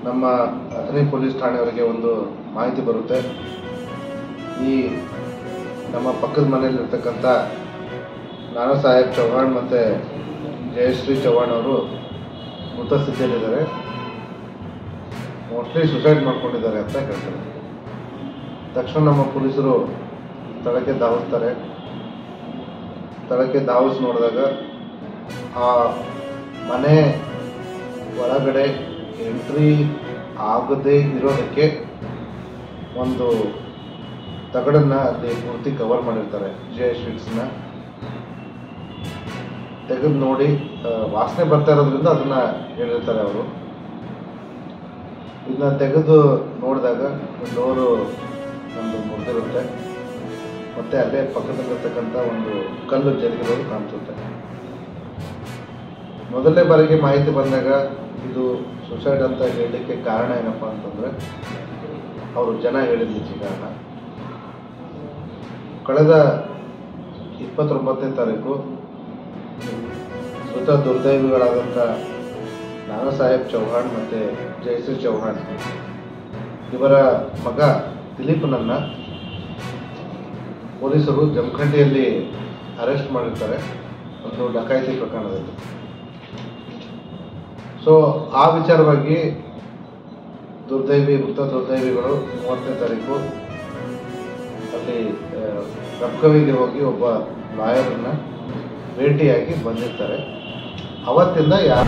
ನಮ್ಮ ಅಥಣಿ ಪೊಲೀಸ್ ಠಾಣೆಯವರಿಗೆ ಒಂದು ಮಾಹಿತಿ ಬರುತ್ತೆ ಈ ನಮ್ಮ ಪಕ್ಕದ ಮನೆಯಲ್ಲಿರ್ತಕ್ಕಂಥ ನಾನಾ ಸಾಹೇಬ್ ಚೌಹಾಣ್ ಮತ್ತು ಜಯಶ್ರೀ ಚೌಹಾಣ್ ಅವರು ಮೃತ ಸ್ಥಿತಿಯಲ್ಲಿದ್ದಾರೆ ಮೋಸ್ಟ್ಲಿ ಸುಸೈಡ್ ಮಾಡ್ಕೊಂಡಿದ್ದಾರೆ ಅಂತ ಹೇಳ್ತಾರೆ ತಕ್ಷಣ ನಮ್ಮ ಪೊಲೀಸರು ಸ್ಥಳಕ್ಕೆ ಧಾವಿಸ್ತಾರೆ ಸ್ಥಳಕ್ಕೆ ಧಾವಿಸಿ ನೋಡಿದಾಗ ಆ ಮನೆ ಒಳಗಡೆ ಎಂಟ್ರಿ ಆಗದೇ ಇರೋದಕ್ಕೆ ಒಂದು ತಗಡನ್ನ ಅಲ್ಲಿ ಪೂರ್ತಿ ಕವರ್ ಮಾಡಿರ್ತಾರೆ ಜೆ ಶೀಟ್ಸ್ನ ತೆಗೆದು ನೋಡಿ ಆ, ವಾಸನೆ ಬರ್ತಾ ಇರೋದ್ರಿಂದ ಅದನ್ನ ಹೇಳಿರ್ತಾರೆ ಅವರು ಇದನ್ನ ತೆಗೆದು ನೋಡಿದಾಗ ಡೋರು ಒಂದು ಮುರಿದಿರುತ್ತೆ ಮತ್ತೆ ಅಲ್ಲೇ ಪಕ್ಕದಲ್ಲಿರ್ತಕ್ಕಂಥ ಒಂದು ಕಲ್ಲು ಜರುಗಿರೋದು ಕಾಣಿಸುತ್ತೆ ಮೊದಲನೇ ಬಾರಿಗೆ ಮಾಹಿತಿ ಬಂದಾಗ ಇದು ಸುಸೈಡ್ ಅಂತ ಹೇಳಲಿಕ್ಕೆ ಕಾರಣ ಏನಪ್ಪ ಅಂತಂದ್ರೆ ಅವರು ಜನ ಹೇಳಿದ್ಲಿಕ್ಕೆ ಕಾರಣ ಕಳೆದ ಇಪ್ಪತ್ತೊಂಬತ್ತನೇ ತಾರೀಕು ಮೃತ ದುರ್ದೈವಿಗಳಾದಂಥ ನಾನಾ ಸಾಹೇಬ್ ಚೌಹಾಣ್ ಮತ್ತು ಜಯಶ್ರೀ ಚೌಹಾಣ್ ಇವರ ಮಗ ದಿಲೀಪ್ನನ್ನ ಪೊಲೀಸರು ಜಮಖಂಡಿಯಲ್ಲಿ ಅರೆಸ್ಟ್ ಮಾಡಿರ್ತಾರೆ ಒಂದು ಡಕಾಯಿತಿ ಪ್ರಕರಣದಲ್ಲಿ ಸೊ ಆ ವಿಚಾರವಾಗಿ ದುರ್ದೈವಿ ಮೃತ ದುರ್ದೈವಿಗಳು ಮೂವತ್ತನೇ ತಾರೀಕು ಅಲ್ಲಿ ರಬ್ಕವಿಗೆ ಹೋಗಿ ಒಬ್ಬ ಲಾಯರನ್ನ ಭೇಟಿಯಾಗಿ ಬಂದಿರ್ತಾರೆ ಅವತ್ತಿಂದ ಯಾರು